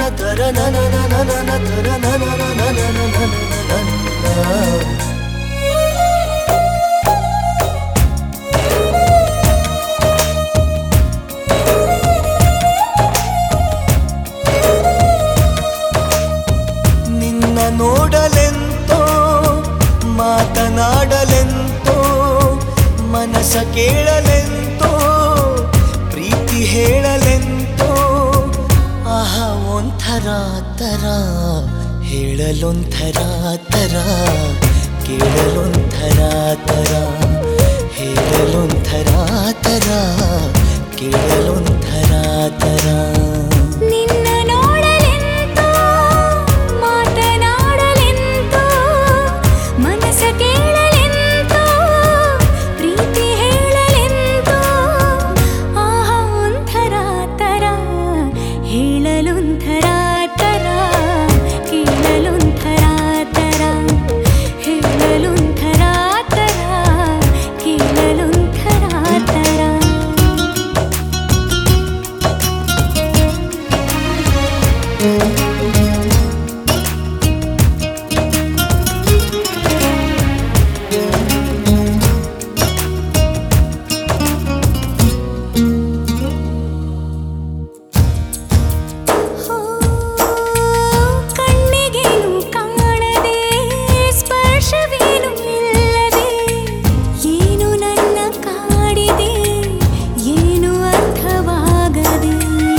ತರ ನನ ನನ ನನ ತರ ನನ ನನ ನನ ನನ ನನ ನಿನ್ನ ನೋಡಲೆಂತೋ ಮಾತನಾಡಲೆಂತೋ ಮನಸ ಕೇಳಲೆಂತೋ ಪ್ರೀತಿ ಹೇಳಲೆಂತೋ ಆಹ ಒಂಥರ ತರ ಹೇಳಲೊಂಥರ ತರ ಕೇಳಲೊಂಥರ ತರ ಹೇಳಲೊಂಥರ ತರ ಕೇಳಲೊಂಥರ ತರ ನಿನ್ನ ನೋಡಲೆಂತೋ ಮಾತನಾಡಲೆಂತೋ ಮನಸ ಕೇಳಲೆಂತೋ ಪ್ರೀತಿ ಹೇಳಲೆಂತೋ ಆಹ ಒಂಥರ ತರ ಹೇಳಲೊಂಥರ ತರ ಕೇಳಲೊಂಥರ ತರ ಹೇಳಲೊಂಥರ ತರ ಕೇಳಲೊಂಥರ ತರ ಕಣ್ಣಿಗೇನು ಕಾಣದೆ ಸ್ಪರ್ಶವೇನು ಇಲ್ಲದೆ ಏನು ನನ್ನ ಕಾಡಿದೆ ಏನು ಅರ್ಥವಾಗದೆ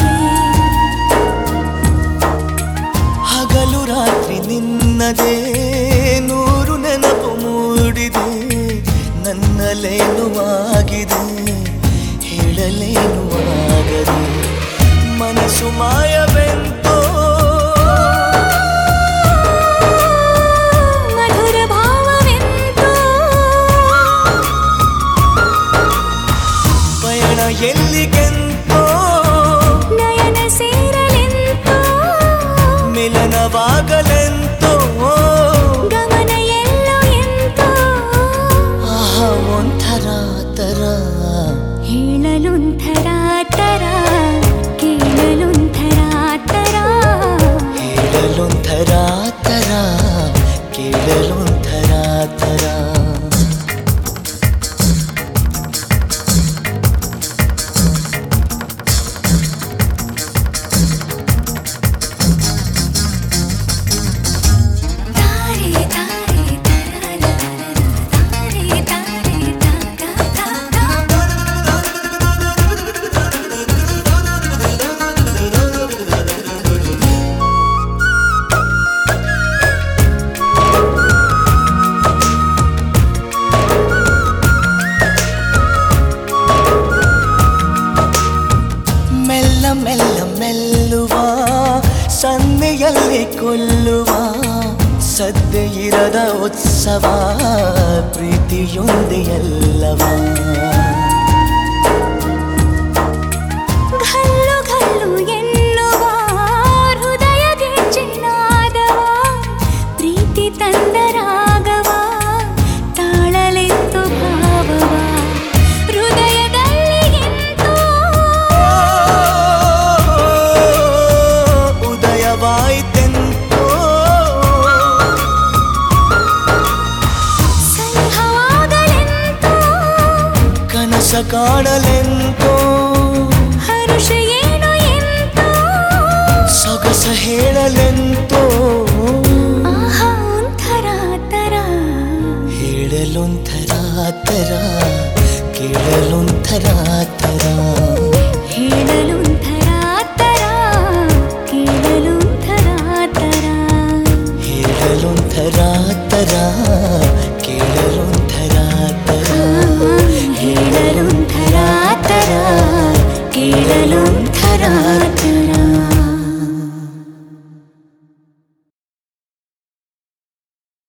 ಹಗಲು ರಾತ್ರಿ ನಿನ್ನದೇ ನೂರು ನೆನಪು ಮೂಡಿದೆ ನನ್ನಲೇನು ಆಗಿದೆ ಹೇಳಲೇನು ಆಗದೆ ಮನಸ್ಸು ಮಾಯವೆಂತೋ ಮಧುರ ಭಾವವೆಂತೋ ಪಯಣ ಎಲ್ಲಿಗೆಂತೋ ನಯನ ಸೇರಲೆಂತೋ ಮಿಲನವಾಗಲೆಂತೋ ಗಮನ ಎಲ್ಲೋ ಎಂತೋ ಆಹ ಒಂಥರ ತರ ಹೇಳಲೊಂಥರ ತರ ಕೇಳಲೊಂಥರ ತರ ಹೇಳಲೊಂಥರ ತರ ಕೇಳಲೊಂಥರ ತರ ತಾರೆ ತಾರೆ ತರಲ ತಾರೆ ತಾರೆ ತಾ ತಾ ತಾ ಮೆಲ್ಲ ಮೆಲ್ಲ ಮೆಲ್ಲುವ ಸನ್ನೆಯಲ್ಲಿ ಕೊಲ್ಲುವ ಸದ್ದೆ ಇರದ ಉತ್ಸವ ಪ್ರೀತಿಯೊಂದೆ ಎಲ್ಲವ ಘಲ್ಲು ಘಲ್ಲು ಎನ್ನುವ ಹೃದಯ ಗೆಜ್ಜೆನಾದವ ಪ್ರೀತಿ ತಂದರಾಗವ ತಾಳಲೆಂತು ಭಾವವ ಹೃದಯದಲ್ಲಿ ಎಂತೋ ಉದಯವಾಯಿತೆಂತೋ ಸನಿಹವಾಗಲೆಂತೋ ಕನಸ ಕಾಣಲೆಂತೋ ಹರುಷ ಏನು ಎಂತೋ ಸೊಗಸ ಹೇಳಲೆಂತೋ ಆಹಾ ಒಂಥರ ತರ ಹೇಳಲೊಂಥರ ತರ ಕೇಳಲೊಂಥರ